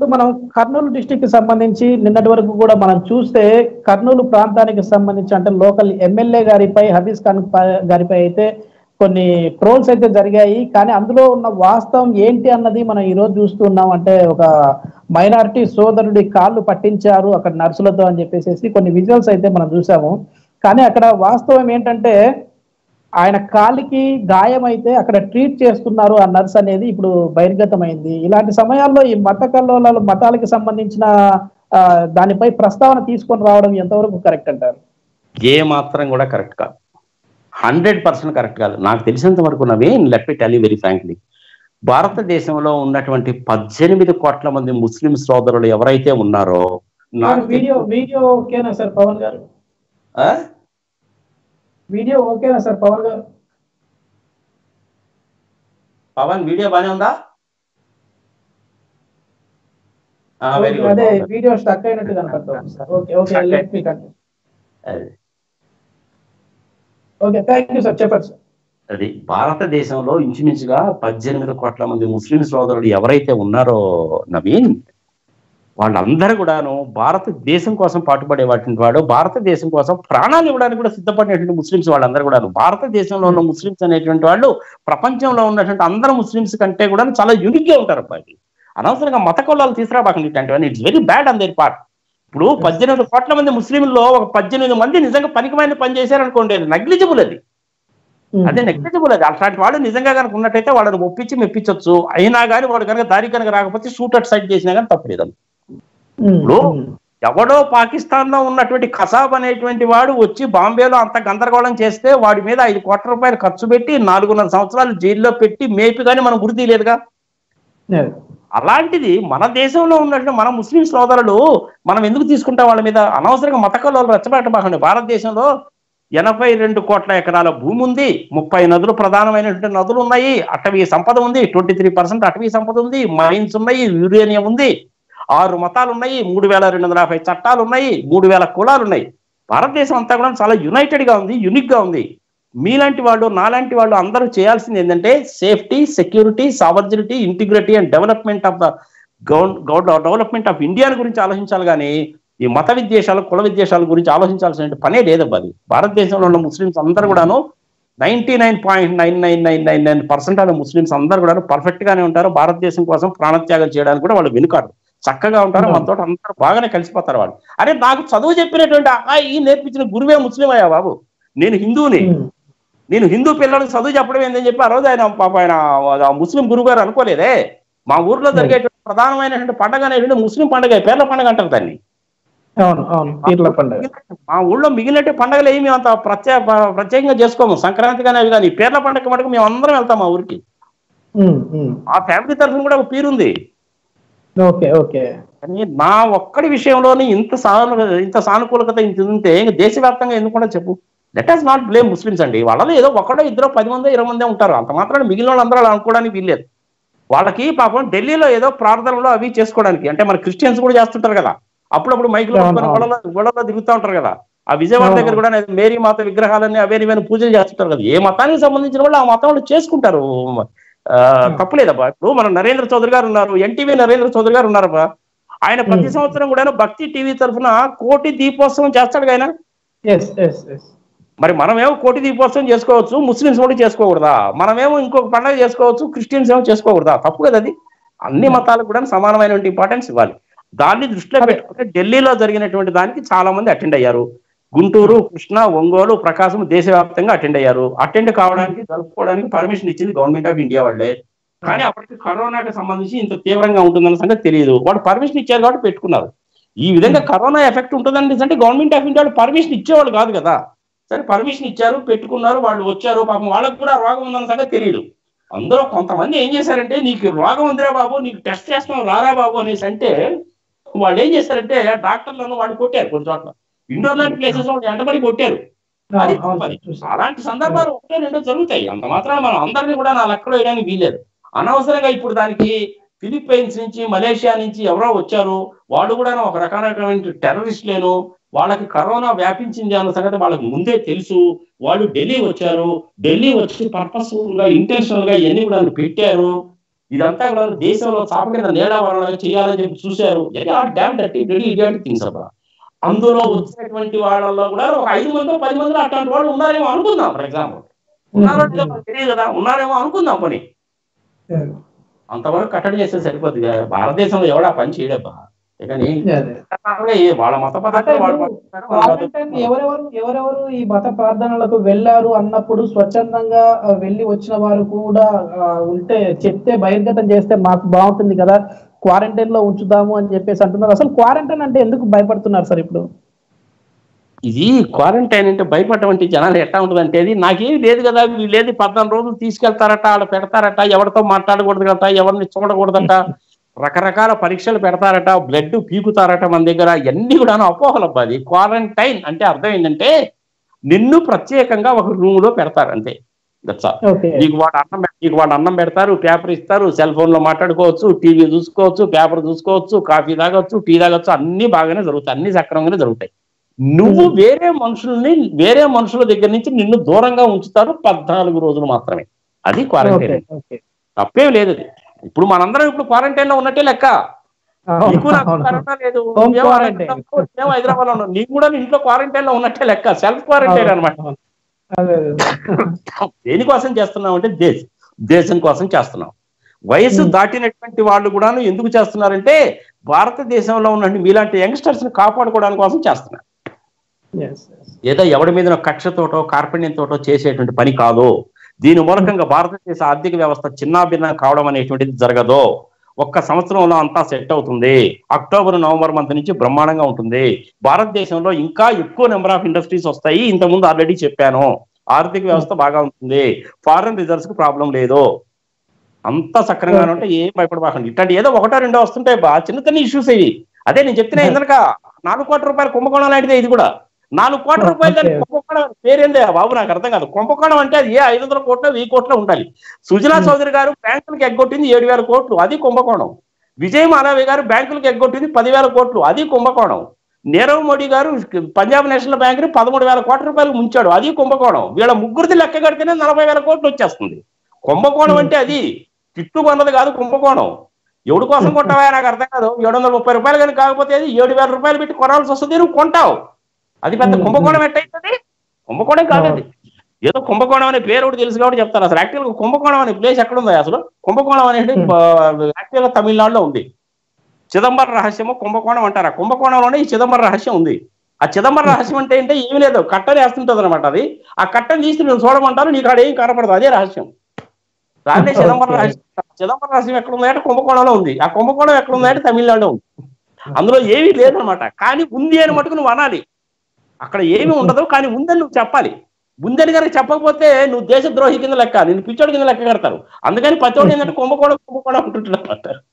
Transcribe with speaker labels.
Speaker 1: ఇప్పుడు మనం కర్నూలు డిస్టిక్ కి సంబంధించి నిన్నటి వరకు కూడా మనం చూస్తే కర్నూలు ప్రాంతానికి సంబంధించి అంటే లోకల్ ఎమ్మెల్యే గారిపై హబీస్ ఖాన్ ప- గారిపై అయితే కొన్ని ట్రోల్స్ అయితే జరిగాయి కానీ అందులో ఉన్న వాస్తవం ఏంటి అన్నది మనం ఈ రోజు చూస్తున్నాం అంటే ఒక మైనారిటీ సోదరుడి కాళ్ళు పట్టించారు అక్కడ నర్సులతో అని చెప్పేసి కొన్ని విజువల్స్ అయితే మనం చూసాము కానీ అక్కడ వాస్తవం ఏంటంటే ఆయన కాలికి గాయం అయితే అక్కడ ట్రీట్ చేస్తున్నారు ఆ నర్స్ అనేది ఇప్పుడు బహిర్గతమైంది ఇలాంటి సమయాల్లో ఈ మత కల్లోలాలు మతాలకు సంబంధించిన ఆ, దానిపై ప్రస్తావన తీసుకొని రావడం ఎంతవరకు కరెక్ట్ అంటారు
Speaker 2: ఏ మాత్రం కూడా కరెక్ట్ కాదు హండ్రెడ్ పర్సెంట్ కరెక్ట్ కాదు నాకు తెలిసినంత వరకు Naveen let me tell very frankly భారతదేశంలో ఉన్నటువంటి పద్దెనిమిది కోట్ల మంది ముస్లిం సోదరులు ఎవరైతే ఉన్నారో నాకు
Speaker 1: వీడియో వీడియో ఓకేనా సార్ పవన్ గారు
Speaker 2: ఆ?
Speaker 1: వీడియో ఓకేనా సార్ పవన్ గారు
Speaker 2: పవన్ వీడియో బానే ఉందా వెరీ
Speaker 1: అదే
Speaker 2: గుడ్
Speaker 1: వీడియో స్టక్ అయినట్టు కనపడుతుంది sir okay okay
Speaker 2: Stuck
Speaker 1: let me continue okay thank you sir చెప్పండి సార్
Speaker 2: అది భారతదేశంలో ఇంచుమించుగా పద్దెనిమిది కోట్ల మంది ముస్లిం సోదరులు ఎవరైతే ఉన్నారో నవీన్ వాళ్ళందరూ కూడాను భారతదేశం కోసం పాటుపడేటువంటి వాడు భారతదేశం కోసం ప్రాణాలు ఇవ్వడానికి కూడా సిద్ధపడినటువంటి ముస్లిమ్స్ వాళ్ళందరూ కూడా భారతదేశంలో ఉన్న ముస్లిమ్స్ అనేటువంటి వాళ్ళు ప్రపంచంలో ఉన్నటువంటి అందరు ముస్లిమ్స్ కంటే కూడా చాలా యూనిక్ గా ఉంటారు అబ్బాయి అనవసరంగా మత కులాలు తీసుకురాబాకండి ఇట్లాంటివన్నీ it's very bad on their part ఇప్పుడు పద్దెనిమిది కోట్ల మంది ముస్లింల్లో ఒక పద్దెనిమిది మంది నిజంగా పనికిమైన పని చేశారనుకోండి నెగ్లిజిబుల్ అది అదే నెగ్లిజిబుల్ అది అట్లాంటి వాడు నిజంగా కనుక ఉన్నట్టయితే వాళ్ళని ఒప్పించి మెప్పించవచ్చు అయినా కానీ వాడు కనుక దారి కనుక రాకపోతే షూట్ అట్ సైడ్ చేసినా కానీ తప్పలేదు ఇప్పుడు ఎవడో పాకిస్తాన్ లో ఉన్నటువంటి కసాబ్ అనేటువంటి వాడు వచ్చి బాంబేలో అంత గందరగోళం చేస్తే వాడి మీద ఐదు కోట్ల రూపాయలు ఖర్చు పెట్టి నాలుగున్నర సంవత్సరాలు జైల్లో పెట్టి మేపి కానీ మనం గురి తీయలేదుగా అలాంటిది మన దేశంలో ఉన్నటువంటి మన ముస్లిం సోదరులు మనం ఎందుకు తీసుకుంటాం వాళ్ళ మీద అనవసరంగా మత కళలు రెచ్చబెట్టబాకండి భారతదేశంలో ఎనభై రెండు కోట్ల ఎకరాల భూమి ఉంది ముప్పై నదులు ప్రధానమైనటువంటి నదులు ఉన్నాయి అటవీ సంపద ఉంది ట్వంటీ త్రీ పర్సెంట్ అటవీ సంపద ఉంది మైన్స్ ఉన్నాయి యురేనియం ఉంది ఆరు మతాలు ఉన్నాయి మూడు వేల రెండు వందల యాభై చట్టాలు ఉన్నాయి మూడు వేల కులాలు ఉన్నాయి భారతదేశం అంతా కూడా చాలా యునైటెడ్ గా ఉంది యునిక్ గా ఉంది మీలాంటి వాళ్ళు నాలాంటి వాళ్ళు అందరూ చేయాల్సింది ఏంటంటే safety security sovereignty integrity and development of the గౌన్ డెవలప్మెంట్ ఆఫ్ ఇండియాని గురించి ఆలోచించాలి కానీ ఈ మత విద్వేషాలు కుల విద్వేషాల గురించి ఆలోచించాల్సిన పనే లేదబ్బా అది భారతదేశంలో ఉన్న ముస్లిమ్స్ అందరూ కూడాను ninety nine point nine nine nine nine nine percent of Muslims అందరూ కూడా పర్ఫెక్ట్ గానే ఉంటారు భారతదేశం కోసం ప్రాణత్యాగం చేయడానికి కూడా వాళ్ళు వెనుకాడు చక్కగా ఉంటారు మనతో అందరూ బాగానే కలిసిపోతారు వాళ్ళు అరే నాకు చదువు చెప్పినటువంటి ఆ ఈ నేర్పించిన గురువే ముస్లిం అయ్యా బాబు నేను హిందువుని నేను హిందూ పిల్లలకు చదువు చెప్పడం ఏందని చెప్పి ఆ రోజు ఆయన పాప ఆయన ఆ ముస్లిం గురువు గారు అనుకోలేదే మా ఊర్లో జరిగేటువంటి ప్రధానమైనటువంటి పండగ అనేటువంటి ముస్లిం పండగ పేర్ల పండగ అంటారు దాన్ని
Speaker 1: అవును అవును పీర్ల పండుగ
Speaker 2: మా ఊళ్ళో మిగిలినట్టు పండగలు ఏమి అంత ప్రత్యేక ప్రత్యేకంగా చేసుకోము సంక్రాంతి కానీ అవి కానీ ఈ పేర్ల పండగ మటుకు మేము అందరం వెళ్తాం మా ఊరికి
Speaker 1: ఉమ్, ఉమ్.
Speaker 2: ఆ ఫ్యామిలీ తరఫున కూడా ఒక పీరుంది
Speaker 1: ఓకే ఓకే
Speaker 2: కానీ నా ఒక్కడి విషయంలోనే ఇంత సాను ఇంత సానుకూలత ఇంత ఉంటే ఇంక దేశవ్యాప్తంగా ఎందుకుండా చెప్పు let us not blame Muslims అండి వాళ్ళలో ఏదో ఒకడో ఇద్దరు పది మంది ఇరవై మందే ఉంటారు అంత మాత్రం మిగిలిన వాళ్ళందరూ అలా అనుకోవడానికి వీల్లేదు వాళ్ళకి పాపం ఢిల్లీలో ఏదో ప్రార్థనలు అవి చేసుకోవడానికి అంటే మన క్రిస్టియన్స్ కూడా చేస్తుంటారు కదా అప్పుడప్పుడు మైకులు
Speaker 1: అవును,
Speaker 2: పట్టుకొని
Speaker 1: అవును.
Speaker 2: గొడవలో గొడవలో తిరుగుతూ ఉంటారు కదా ఆ విజయవాడ
Speaker 1: అవును.
Speaker 2: దగ్గర కూడా మేరీ మాత విగ్రహాలన్నీ అవేని ఇవన్నీ పూజలు చేస్తుంటారు కదా ఏ మతానికి సంబంధించిన వాళ్ళు ఆ మతం వాళ్ళు చేసుకుంటారు ఆ, తప్పులేదబ్బా ఇప్పుడు మన నరేంద్ర చౌదరి గారు ఉన్నారు ఎన్టీవీ నరేంద్ర చౌదరి గారు ఉన్నారబ్బా ఆయన ప్రతి
Speaker 1: Hmm.
Speaker 2: సంవత్సరం కూడా భక్తి టీవీ తరఫున కోటి దీపోత్సవం చేస్తాడు ఆయన
Speaker 1: ఎస్ ఎస్ ఎస్
Speaker 2: మరి మనమేమో కోటి దీపోత్సవం చేసుకోవచ్చు ముస్లిమ్స్ కూడా చేసుకోకూడదా మనమేమో ఇంకొక పండుగ చేసుకోవచ్చు క్రిస్టియన్స్ ఏమో చేసుకోకూడదా తప్పు కదా అది అన్ని మతాలకు కూడా సమానమైనటువంటి ఇంపార్టెన్స్ ఇవ్వాలి దాన్ని దృష్టిలో
Speaker 1: అదే.
Speaker 2: పెట్టుకుంటే ఢిల్లీలో జరిగినటువంటి దానికి చాలా మంది అటెండ్ అయ్యారు గుంటూరు కృష్ణా ఒంగోలు ప్రకాశం దేశవ్యాప్తంగా అటెండ్ అయ్యారు అటెండ్ కావడానికి జరుపుకోవడానికి పర్మిషన్ ఇచ్చింది గవర్నమెంట్ ఆఫ్ ఇండియా వాళ్ళే కానీ అప్పటికి కరోనాకి సంబంధించి ఇంత తీవ్రంగా ఉంటుందన్న సంగతి తెలియదు వాడు పర్మిషన్ ఇచ్చారు కాబట్టి పెట్టుకున్నారు ఈ విధంగా కరోనా ఎఫెక్ట్ ఉంటుందని అంటే గవర్నమెంట్ ఆఫ్ ఇండియా పర్మిషన్ ఇచ్చేవాళ్ళు కాదు కదా సరే పర్మిషన్ ఇచ్చారు పెట్టుకున్నారు వాళ్ళు వచ్చారు పాపం వాళ్ళకి కూడా రోగం ఉందన్న సంగతి తెలియదు అందులో కొంతమంది ఏం చేశారంటే నీకు రోగం ఉందిరా బాబు నీకు టెస్ట్ చేస్తున్నాం రారా బాబు అనేసి అంటే వాళ్ళు ఏం చేశారంటే డాక్టర్లను వాళ్ళు కొట్టారు కొన్ని చోట్ల ఇండోర్ లాంటి ప్లేసెస్ వాళ్ళు ఎంటబడి కొట్టారు అది
Speaker 1: అవును,
Speaker 2: మరి
Speaker 1: చూసాను.
Speaker 2: అలాంటి సందర్భాలు ఒకటో రెండో జరుగుతాయి అంత మాత్రం మనం అందరినీ కూడా నా లెక్కలో వేయడానికి వీలేదు అనవసరంగా ఇప్పుడు దానికి ఫిలిప్పైన్స్ నుంచి మలేషియా నుంచి ఎవరో వచ్చారు వాళ్ళు కూడా ఒక రకమైనటువంటి టెర్రరిస్టులేను వాళ్ళకి కరోనా వ్యాపించింది అన్న సంగతి వాళ్ళకి ముందే తెలుసు వాళ్ళు ఢిల్లీ వచ్చారు ఢిల్లీ వచ్చి పర్పస్ఫుల్ గా ఇంటెన్షనల్ గా ఇవన్నీ కూడా పెట్టారు ఇదంతా కూడా దేశంలో చాప కింద నీడావరణగా చేయాలని చెప్పి చూశారు డ్యామ్ డట్టి రెడీ ఇడియాటి థింగ్స్ అబ్బా అందులో వచ్చినటువంటి వాళ్ళలో కూడా ఒక ఐదు మంది పది మంది అట్లాంటి వాళ్ళు ఉన్నారేమో అనుకుందాం ఫర్ ఎగ్జాంపుల్ ఉన్నారో లేదో మనకు తెలియదు కదా ఉన్నారేమో అనుకుందాం పని అంతవరకు కట్టడి చేస్తే సరిపోద్ది కదా. భారతదేశంలో ఎవడా పని చేయడబ్బా ఇక నీ-
Speaker 1: అదే.
Speaker 2: ఏ వాళ్ళ మత పద్ధతులు వాళ్ళు పాటిస్తారు, వాళ్ళ
Speaker 1: క్వారంటైన్
Speaker 2: పద్ధతులు-
Speaker 1: ఎవరెవరు ఎవరెవరు ఈ మత ప్రార్థనలకు వెళ్ళారు అన్నప్పుడు స్వచ్ఛందంగా ఆ, వెళ్ళి వచ్చిన వారు కూడా ఆ, ఉంటే చెప్తే బహిర్గతం చేస్తే మాకు బాగుంటుంది కదా క్వారంటైన్ లో ఉంచుదాము అని చెప్పేసి అంటున్నారు అసలు క్వారంటైన్ అంటే ఎందుకు భయపడుతున్నారు సార్ ఇప్పుడు
Speaker 2: ఇది క్వారంటైన్ అంటే భయపడటువంటి జనాలు ఎట్లా ఉంటుందంటే అది నాకేం లేదు కదా వీళ్ళేది పద్నాలుగు రోజులు తీసుకెళ్తారట వాళ్ళు పెడతారట ఎవరితో మాట్లాడకూడదు కదా ఎవరిని చూడకూడదట రకరకాల పరీక్షలు పెడతారట బ్లడ్ పీకుతారట మన దగ్గర ఇవన్నీ కూడా అపోహలు అబ్బా అది క్వారంటైన్ అంటే అర్థం ఏంటంటే నిన్ను ప్రత్యేకంగా ఒక రూమ్ లో పెడతారు అంతే దట్స్ ఆల్
Speaker 1: ఓకే
Speaker 2: నీకు వాడు అన్నం పె- నీకు వాడు అన్నం పెడతారు పేపర్ ఇస్తారు సెల్ ఫోన్ లో మాట్లాడుకోవచ్చు టీవీ చూసుకోవచ్చు పేపర్ చూసుకోవచ్చు కాఫీ తాగొచ్చు టీ తాగొచ్చు అన్ని బాగానే జరుగుతాయి అన్ని సక్రమంగానే జరుగుతాయి నువ్వు వేరే మనుషుల్ని వేరే మనుషుల దగ్గర నుంచి నిన్ను దూరంగా ఉంచుతారు పద్నాలుగు రోజులు మాత్రమే అది
Speaker 1: ఓకే
Speaker 2: క్వారంటైన్
Speaker 1: ఓకే
Speaker 2: తప్పేం లేదు అది ఇప్పుడు మనందరం ఇప్పుడు క్వారంటైన్ లో ఉన్నట్టే లెక్క నీకు నాకు కరోనా లేదు
Speaker 1: Home
Speaker 2: నువ్వేమో
Speaker 1: quarantine.
Speaker 2: అనంతపురం, నువ్వేమో హైదరాబాద్ లో ఉన్నావు నీకు కూడా ఇంట్లో క్వారంటైన్ లో ఉన్నట్టే లెక్క సెల్ఫ్ క్వారంటైన్ అన్నమాట
Speaker 1: అదే
Speaker 2: దేనికోసం చేస్తున్నాం అంటే దేశ దేశం కోసం చేస్తున్నాం వయసు
Speaker 1: Hmm.
Speaker 2: దాటినటువంటి వాళ్ళు కూడా ఎందుకు చేస్తున్నారంటే భారతదేశంలో ఉన్న మీలాంటి యంగ్స్టర్స్ ని కాపాడుకోవడానికి కోసం చేస్తున్నారు
Speaker 1: ఎస్
Speaker 2: ఏదో ఎవడి మీద కక్షతోటో కార్పణ్యంతోటో చేసేటువంటి పని కాదు దీని మూలకంగా భారతదేశ ఆర్థిక వ్యవస్థ చిన్నాభిన్నం కావడం అనేటువంటిది జరగదు ఒక్క సంవత్సరంలో అంతా సెట్ అవుతుంది అక్టోబర్ నవంబర్ మంత్ నుంచి బ్రహ్మాండంగా ఉంటుంది భారతదేశంలో ఇంకా ఎక్కువ నెంబర్ ఆఫ్ ఇండస్ట్రీస్ వస్తాయి ఇంతకుముందు ఆల్రెడీ చెప్పాను ఆర్థిక వ్యవస్థ బాగా ఉంటుంది ఫారెన్ రిజర్వ్స్ కు ప్రాబ్లం లేదు అంతా సక్రంగానే ఉంటే ఏం భయపడబాకండి ఇట్లాంటి ఏదో ఒకటో రెండో వస్తుంటాయి బా చిన్న చిన్న ఇష్యూస్ ఇవి అదే నేను చెప్తున్నా ఇందనక నాలుగు కోట్ల రూపాయల కుంభకోణం లాంటిదే ఇది కూడా నాలుగు కోట్ల రూపాయలు దానికి
Speaker 1: Okay.
Speaker 2: కుంభకోణం పేరేందే బాబు నాకు అర్థం కాదు కుంభకోణం అంటే అది ఏ ఐదు వందల కోట్లు వెయ్యి కోట్లు ఉండాలి సుజనా
Speaker 1: Hmm.
Speaker 2: చౌదరి గారు బ్యాంకులకు ఎగ్గొట్టింది ఏడు వేల కోట్లు అది కుంభకోణం విజయ్ మాలవ్య గారు బ్యాంకులకు ఎగ్గొట్టింది పదివేల కోట్లు అది కుంభకోణం నీరవ్ మోడీ గారు పంజాబ్ నేషనల్ బ్యాంక్ ని పదమూడు వేల కోట్ల రూపాయలు ముంచాడు అది కుంభకోణం వీళ్ళ ముగ్గురిది లెక్క కడితేనే నలభై వేల కోట్లు వచ్చేస్తుంది కుంభకోణం అంటే అది తిట్టు కొన్నది కాదు కుంభకోణం ఎవడి కోసం కొంటావా నాకు అర్థం కాదు ఏడు వందల ముప్పై రూపాయలు కానీ కాకపోతే అది ఏడు వేల రూపాయలు పెట్టి కొనాల్సి వస్తుంది నువ్వు కొంటావు అది పెద్ద
Speaker 1: Hmm.
Speaker 2: కుంభకోణం ఎట్టయితుంది కుంభకోణం కాదు అది ఏదో కుంభకోణం అనే పేరు ఒకటి తెలుసు కాబట్టి చెప్తాను అసలు యాక్చువల్ గా కుంభకోణం అనే ప్లేస్ ఎక్కడ ఉంది అసలు కుంభకోణం అనేది యాక్చువల్ గా తమిళనాడులో ఉంది చిదంబర రహస్యము కుంభకోణం అంటారు ఆ కుంభకోణంలోనే ఈ చిదంబర రహస్యం ఉంది ఆ చిదంబర రహస్యం అంటే ఏంటి ఏమి లేదు కట్టని వేస్తుంటది అనమాట అది ఆ కట్టని తీసి నేను చూడమంటాను నీకు ఆడ ఏం కనపడదు అదే రహస్యం దాన్నే చిదంబర
Speaker 1: Okay.
Speaker 2: రహస్యం చిదంబర రహస్యం ఎక్కడ ఉంది అంటే కుంభకోణంలో ఉంది ఆ కుంభకోణం ఎక్కడ ఉంది అంటే తమిళనాడులో ఉంది అందులో ఏమీ లేదనమాట కానీ ఉంది అని మటుకు నువ్వు అనాలి అక్కడ ఏమీ ఉండదు కానీ ఉందని నువ్వు చెప్పాలి ఉందని కనుక చెప్పకపోతే నువ్వు దేశద్రోహి కింద లెక్క నేను పిచ్చోడి కింద లెక్క కడతారు అందుకని పచ్చోడు ఏంటంటే కుంభకోణం కుంభకోణం అంటుంటున్నారు